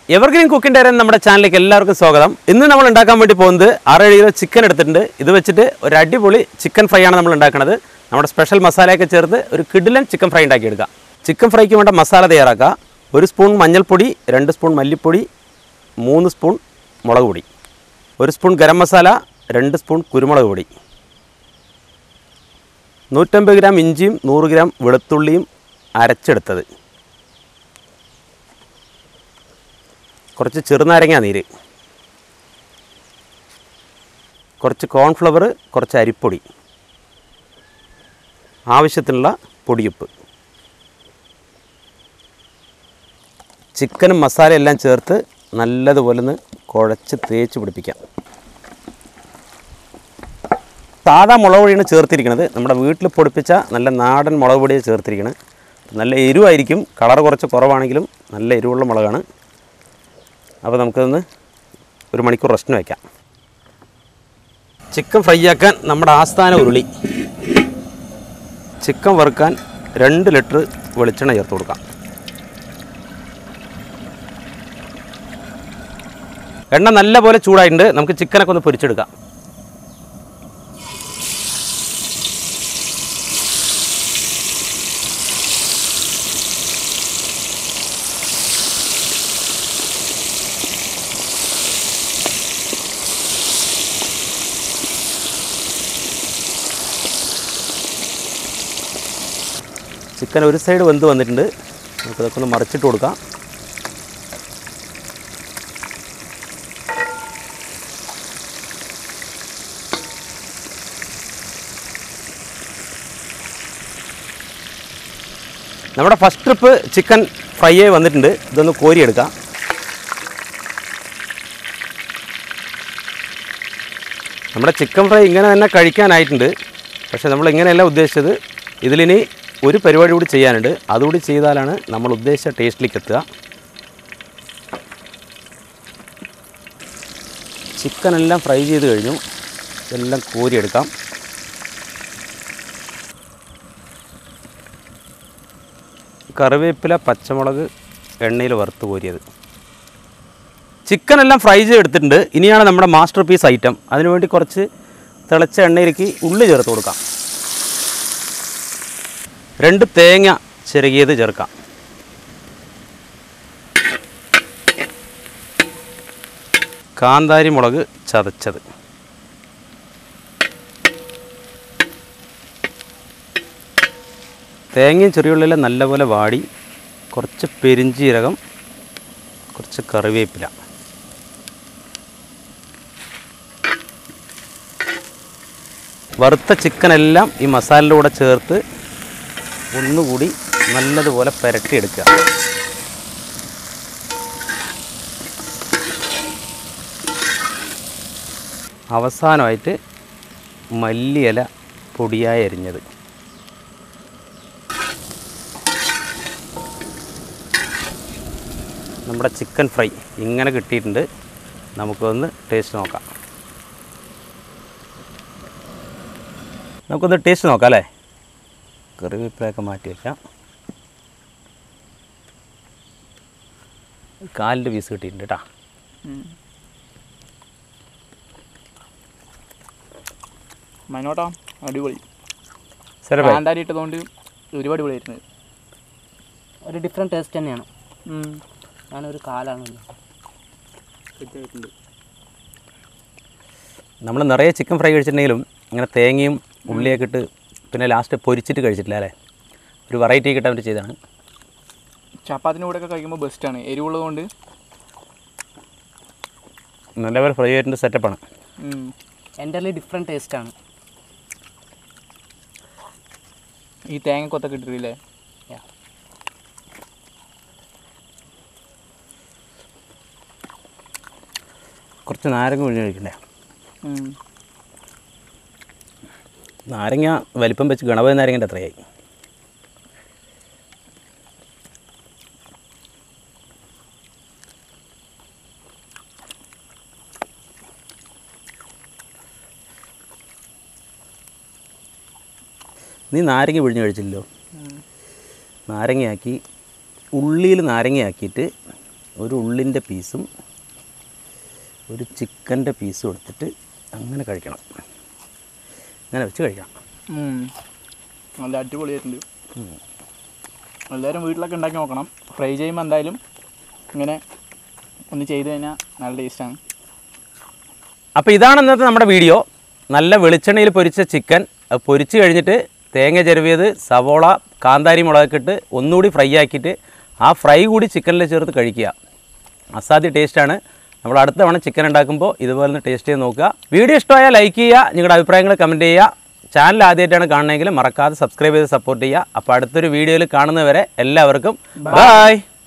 Evergreen കുക്കിൻ്റെ നമ്മുടെ ചാനലിലേക്ക് എല്ലാവർക്കും സ്വാഗതം ഇന്ന് നമ്മൾ ഉണ്ടാക്കാൻ വേണ്ടി പോകുന്നത് ആറേഴ് കിലോ ചിക്കൻ എടുത്തിട്ടുണ്ട് ഇത് വെച്ചിട്ട് ഒരു അടിപൊളി ചിക്കൻ ഫ്രൈ ആണ് നമ്മൾ ഉണ്ടാക്കുന്നത് നമ്മുടെ സ്പെഷ്യൽ മസാലയൊക്കെ ചേർത്ത് ഒരു കിഡിലൻ ചിക്കൻ ഫ്രൈ ഉണ്ടാക്കിയെടുക്കാം ചിക്കൻ ഫ്രൈക്ക് വേണ്ട മസാല തയ്യാറാക്കുക ഒരു സ്പൂൺ മഞ്ഞൾപ്പൊടി രണ്ട് സ്പൂൺ മല്ലിപ്പൊടി മൂന്ന് സ്പൂൺ മുളക് പൊടി ഒരു സ്പൂൺ ഗരം മസാല രണ്ട് സ്പൂൺ കുരുമുളക് പൊടി നൂറ്റമ്പത് ഗ്രാം ഇഞ്ചിയും നൂറ് ഗ്രാം വെളുത്തുള്ളിയും അരച്ചെടുത്തത് കുറച്ച് ചെറുനാരങ്ങ നീര് കുറച്ച് കോൺഫ്ലവർ കുറച്ച് അരിപ്പൊടി ആവശ്യത്തിനുള്ള പൊടിയുപ്പ് ചിക്കനും മസാല എല്ലാം ചേർത്ത് നല്ലതുപോലെ ഒന്ന് കുഴച്ച് തേച്ച് പിടിപ്പിക്കാം സാധാ മുളക് പൊടിയാണ് ചേർത്തിരിക്കുന്നത് നമ്മുടെ വീട്ടിൽ പൊടിപ്പിച്ച നല്ല നാടൻ മുളക് പൊടിയാണ് ചേർത്തിരിക്കുന്നത് നല്ല എരിവായിരിക്കും കളർ കുറച്ച് കുറവാണെങ്കിലും നല്ല എരിവുള്ള മുളകാണ് അപ്പോൾ നമുക്കതൊന്ന് ഒരു മണിക്കൂർ റെസ്റ്റിന് വയ്ക്കാം ചിക്കൻ ഫ്രൈ ആക്കാൻ നമ്മുടെ ആസ്ഥാന ഉരുളി ചിക്കൻ വറുക്കാൻ രണ്ട് ലിറ്റർ വെളിച്ചെണ്ണ ചേർത്ത് കൊടുക്കാം എണ്ണ നല്ല പോലെ ചൂടായിട്ടുണ്ട് നമുക്ക് ചിക്കനൊക്കെ ഒന്ന് പൊരിച്ചെടുക്കാം ചിക്കൻ ഒരു സൈഡ് വെന്ത് വന്നിട്ടുണ്ട് നമുക്കിതൊക്കെ ഒന്ന് മറിച്ചിട്ട് കൊടുക്കാം നമ്മുടെ ഫസ്റ്റ് ട്രിപ്പ് ചിക്കൻ ഫ്രൈ ആയി വന്നിട്ടുണ്ട് ഇതൊന്ന് കോരിയെടുക്കാം നമ്മുടെ ചിക്കൻ ഫ്രൈ ഇങ്ങനെ തന്നെ കഴിക്കാനായിട്ടുണ്ട് പക്ഷേ നമ്മൾ ഇങ്ങനെയല്ല ഉദ്ദേശിച്ചത് ഇതിലിനി ഒരു പരിപാടി കൂടി ചെയ്യാനുണ്ട് അതുകൂടി ചെയ്താലാണ് നമ്മൾ ഉദ്ദേശിച്ച ടേസ്റ്റിലേക്ക് എത്തുക ചിക്കൻ എല്ലാം ഫ്രൈ ചെയ്ത് കഴിഞ്ഞു ഇതെല്ലാം കോരിയെടുക്കാം കറിവേപ്പില പച്ചമുളക് എണ്ണയിൽ വറുത്ത് കോരിയത് ചിക്കൻ എല്ലാം ഫ്രൈ ചെയ്തെടുത്തിട്ടുണ്ട് ഇനിയാണ് നമ്മുടെ മാസ്റ്റർ പീസ് ഐറ്റം അതിനുവേണ്ടി കുറച്ച് തിളച്ച എണ്ണയിലേക്ക് ഉള്ളി ചേർത്ത് കൊടുക്കാം രണ്ട് തേങ്ങ ചിരകിയത് ചേർക്കാം കാന്താരി മുളക് ചതച്ചത് തേങ്ങയും ചെറിയുള്ളിലെ നല്ലപോലെ വാടി കുറച്ച് പെരിഞ്ചീരകം കുറച്ച് കറിവേപ്പില വറുത്ത ചിക്കനെല്ലാം ഈ മസാലയുടെ കൂടെ ചേർത്ത് ഒന്നുകൂടി നല്ലതുപോലെ പുരട്ടിയെടുക്കുക അവസാനമായിട്ട് മല്ലിയില പൊടിയായി അരിഞ്ഞത് നമ്മുടെ ചിക്കൻ ഫ്രൈ ഇങ്ങനെ കിട്ടിയിട്ടുണ്ട് നമുക്കൊന്ന് ടേസ്റ്റ് നോക്കാം നമുക്കൊന്ന് ടേസ്റ്റ് നോക്കാം അല്ലേ കറിവേപ്പിലൊക്കെ മാറ്റി വയ്ക്കാം കാലിൻ്റെ പീസ് കിട്ടിയിട്ടുണ്ട് കേട്ടോ മനോട്ടാ അടിപൊളി ശരി കാന്താരി ഇട്ടതുകൊണ്ട് ഒരുപാട് അടിപൊളിയായിരുന്നു ഒരു ഡിഫറെൻറ്റ് ടേസ്റ്റ് തന്നെയാണ് ഉം. ഞാനൊരു കാലാണല്ലോ സെറ്റായിട്ടുണ്ട് നമ്മൾ നിറയെ ചിക്കൻ ഫ്രൈ കഴിച്ചിട്ടുണ്ടെങ്കിലും ഇങ്ങനെ തേങ്ങയും ഉള്ളിയൊക്കെ ഇട്ട് പിന്നെ ലാസ്റ്റ് പൊരിച്ചിട്ട് കഴിച്ചിട്ടില്ല അല്ലേ ഒരു വെറൈറ്റി കിട്ടാൻ വേണ്ടി ചെയ്തതാണ് ചപ്പാത്തിൻ്റെ കൂടെ ഒക്കെ കഴിക്കുമ്പോൾ ബെസ്റ്റാണ് എരിവുള്ളത് കൊണ്ട് നല്ലപോലെ ഫ്രൈ ആയിട്ടുണ്ട് സെറ്റപ്പാണ് എൻ്റർലി ഡിഫറെൻറ്റ് ടേസ്റ്റാണ് ഈ തേങ്ങ കൊത്തൊക്കെ ഇട്ടിട്ടില്ലേ കുറച്ച് നാരങ്ങ ഒഴിഞ്ഞ് കഴിക്കണ്ടേ ഉം. നാരങ്ങ വലിപ്പം വെച്ച് ഗണപതി നാരങ്ങൻ്റെ അത്രയായി നീ നാരങ്ങ പിഴിഞ്ഞ് കഴിച്ചില്ലല്ലോ നാരങ്ങയാക്കി ഉള്ളിയിൽ നാരങ്ങയാക്കിയിട്ട് ഒരു ഉള്ളിൻ്റെ പീസും ഒരു ചിക്കൻ്റെ പീസും എടുത്തിട്ട് അങ്ങനെ കഴിക്കണം അങ്ങനെ വെച്ച് കഴിക്കണം ഉം. നല്ല അടിപൊളിയായിട്ടുണ്ട് എല്ലാവരും വീട്ടിലൊക്കെ ഉണ്ടാക്കി നോക്കണം ഫ്രൈ ചെയ്യുമ്പോൾ എന്തായാലും ഇങ്ങനെ ഒന്ന് ചെയ്ത് കഴിഞ്ഞാൽ നല്ല ടേസ്റ്റാണ് അപ്പോൾ ഇതാണ് ഇന്നത്തെ നമ്മുടെ വീഡിയോ നല്ല വെളിച്ചെണ്ണയിൽ പൊരിച്ച ചിക്കൻ അത് പൊരിച്ച് കഴിഞ്ഞിട്ട് തേങ്ങ ചെരുവിയത് സവോള കാന്താരി മുളകൊക്കെ ഇട്ട് ഒന്നുകൂടി ഫ്രൈ ആക്കിയിട്ട് ആ ഫ്രൈ കൂടി ചിക്കനിൽ ചേർത്ത് കഴിക്കുക അസാധ്യ ടേസ്റ്റാണ് നമ്മൾ അടുത്ത തവണ ചിക്കൻ ഉണ്ടാക്കുമ്പോൾ ഇതുപോലെ ഒന്ന് ടേസ്റ്റ് ചെയ്ത് നോക്കുക വീഡിയോ ഇഷ്ടമായാൽ ലൈക്ക് ചെയ്യുക നിങ്ങളുടെ അഭിപ്രായങ്ങൾ കമൻറ്റ് ചെയ്യുക ചാനൽ ആദ്യമായിട്ടാണ് കാണണമെങ്കിൽ മറക്കാതെ സബ്സ്ക്രൈബ് ചെയ്ത് സപ്പോർട്ട് ചെയ്യുക അപ്പോൾ അടുത്തൊരു വീഡിയോയിൽ കാണുന്നവരെ എല്ലാവർക്കും ബായ്